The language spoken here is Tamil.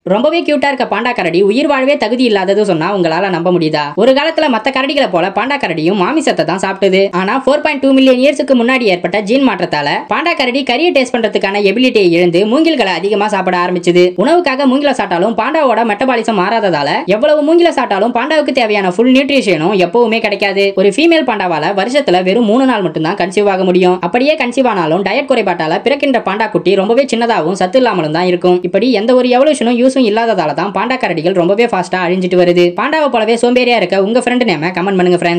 ரொம்பவே கியூட்டா இருக்க பாண்டா கரடி உயிர் வாழவே தகுதி இல்லாதது சொன்னா உங்களால நம்ப முடியுதா ஒரு காலத்துல மத்த கரடிகளை போல பாண்டா கரடியும் மாமிசத்தை தான் சாப்பிட்டது ஆனா ஃபோர் பாயிண்ட் டூ மில்லியன் இயர்ஸ்க்கு முன்னாடி ஏற்பட்ட ஜீன் மாற்றத்தால பாண்டா கரடி கரியை டேஸ்ட் பண்றதுக்கான எபிலிட்டியை இழந்து மூங்கில்களை அதிகமா சாப்பிட ஆரம்பிச்சது உணவுக்காக மூங்கில சாப்பிட்டாலும் பாண்டாவோட மெட்டபாலிசம் மாறாததால எவ்வளவு மூங்கில சாப்பிட்டாலும் பாண்டாவுக்கு தேவையான ஃபுல் நியூட்ரிஷனும் எப்பவுமே கிடைக்காது ஒரு ஃபீமேல் பாண்டாவால வருஷத்துல வெறும் மூணு நாள் மட்டும்தான் கன்சீவ் ஆக முடியும் அப்படியே கன்சீவ் ஆனாலும் டயட் குறைபாட்டால பிறக்கின்ற பாண்டா குட்டி ரொம்பவே சின்னதாகவும் சத்து இல்லாமலும் தான் இருக்கும் இப்படி எந்த ஒரு எவல்யூஷனும் யூஸும் இல்லாததால தான் பாண்டா கரடிகள் ரொம்பவே ஃபாஸ்டா அழிஞ்சிட்டு வருது பாண்டாவை போலவே சோம்பேறியா இருக்க உங்க ஃப்ரெண்ட் நேம கமெண்ட் பண்ணுங்க ஃப்ரெண்ட்ஸ்